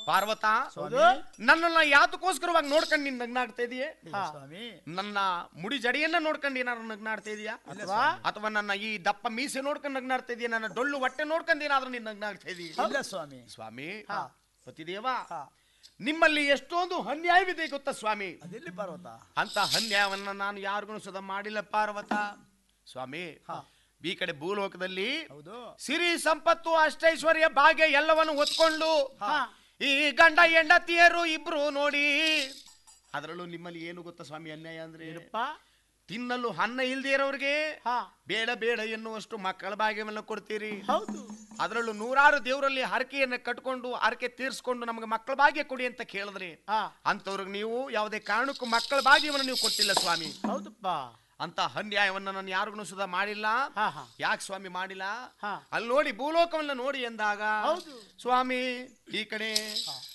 ಪಾರ್ವತ ಹೌದು ನನ್ನನ್ನ ಯಾತಕ್ಕೋಸ್ಕರವಾಗಿ ನೋಡ್ಕೊಂಡು ನೀನ್ ನಗ್ನಾಡ್ತಾ ಇದೀಯೇ ಹಾ. ಸ್ವಾಮಿ ನನ್ನ ಮುಡಿ ಜಡಿಯನ್ನ ನೋಡ್ಕೊಂಡು ಏನಾದ್ರು ನಗ್ನಾಡ್ತಾ ಇದೀಯಾ ಅಥವಾ ಅಥವಾ ನನ್ನ ಈ ದಪ್ಪ ಮೀಸೆ ನೋಡ್ಕೊಂಡು ನಗ್ನಾಡ್ತಾ ಇದೀಯ ನನ್ನ ಡೊಳ್ಳು ಹೊಟ್ಟೆ ನೋಡ್ಕೊಂಡು ಏನಾದ್ರೂ ನೀನ್ ನಗ್ನಾಡ್ತಾ ಇದೀಯ ಇಲ್ಲ ಸ್ವಾಮಿ ಸ್ವಾಮಿ ಹಾ. ಪತಿದೇವ ಹಾ. ನಿಮ್ಮಲ್ಲಿ ಎಷ್ಟೊಂದು ಅನ್ಯಾಯವಿದೆ ಗೊತ್ತಾ ಸ್ವಾಮಿ ಅದೆಲ್ಲಿ ಪರ್ವತ ಅಂತ ಅನ್ಯಾಯವನ್ನ ನಾನು ಯಾರಿಗೂ ಸುದ ಮಾಡಿಲ್ಲ ಪಾರ್ವತ ಸ್ವಾಮಿ ಹಾ. ಈ ಕಡೆ ಭೂಲೋಕದಲ್ಲಿ ಹೌದು ಸಿರಿ ಸಂಪತ್ತು ಅಷ್ಟೈಶ್ವರ್ಯ ಭಾಗ್ಯ ಎಲ್ಲವನ್ನು ಹೊತ್ಕೊಂಡು ಹಾ. ಈ ಗಂಡ ಹೆಂಡತಿಯರು ಇಬ್ರು ನೋಡಿ ಅದರಲ್ಲೂ ನಿಮ್ಮಲ್ಲಿ ಏನು ಗೊತ್ತಾ ಸ್ವಾಮಿ ಅನ್ಯಾಯ ಅಂದ್ರೆ ಏನಪ್ಪ ತಿನ್ನಲು ಅನ್ನ ಇಲ್ದೇ ಇರೋರಿಗೆ ಹಾ ಬೇಡ ಬೇಡ ಎನ್ನುವಷ್ಟು ಮಕ್ಕಳ ಭಾಗ್ಯವನ್ನು ಕೊಡ್ತೀರಿ ಹೌದು ಅದರಲ್ಲೂ ನೂರಾರು ದೇವರಲ್ಲಿ ಹರಕೆಯನ್ನ ಕಟ್ಕೊಂಡು ಹರಕೆ ತೀರ್ಸ್ಕೊಂಡು ನಮಗೆ ಮಕ್ಕಳ ಭಾಗ್ಯ ಕೊಡಿ ಅಂತ ಕೇಳಿದ್ರಿ ಹಾ ಅಂತವ್ರಿಗೆ ನೀವು ಯಾವುದೇ ಕಾರಣಕ್ಕೂ ಮಕ್ಕಳ ಭಾಗ್ಯವನ್ನು ನೀವು ಕೊಟ್ಟಿಲ್ಲ ಸ್ವಾಮಿ ಹೌದಪ್ಪ ಅಂತ ಅನ್ಯಾಯವನ್ನ ನಾನು ಯಾರಿಗೂ ಸುಧಾ ಮಾಡಿಲ್ಲ ಹಾ ಹಾ ಯಾಕೆ ಸ್ವಾಮಿ ಮಾಡಿಲ್ಲ ಹಾ. ಅಲ್ಲಿ ನೋಡಿ ಭೂಲೋಕವನ್ನ ನೋಡಿ ಎಂದಾಗ ಹೌದು. ಸ್ವಾಮಿ ಈ ಕಡೆ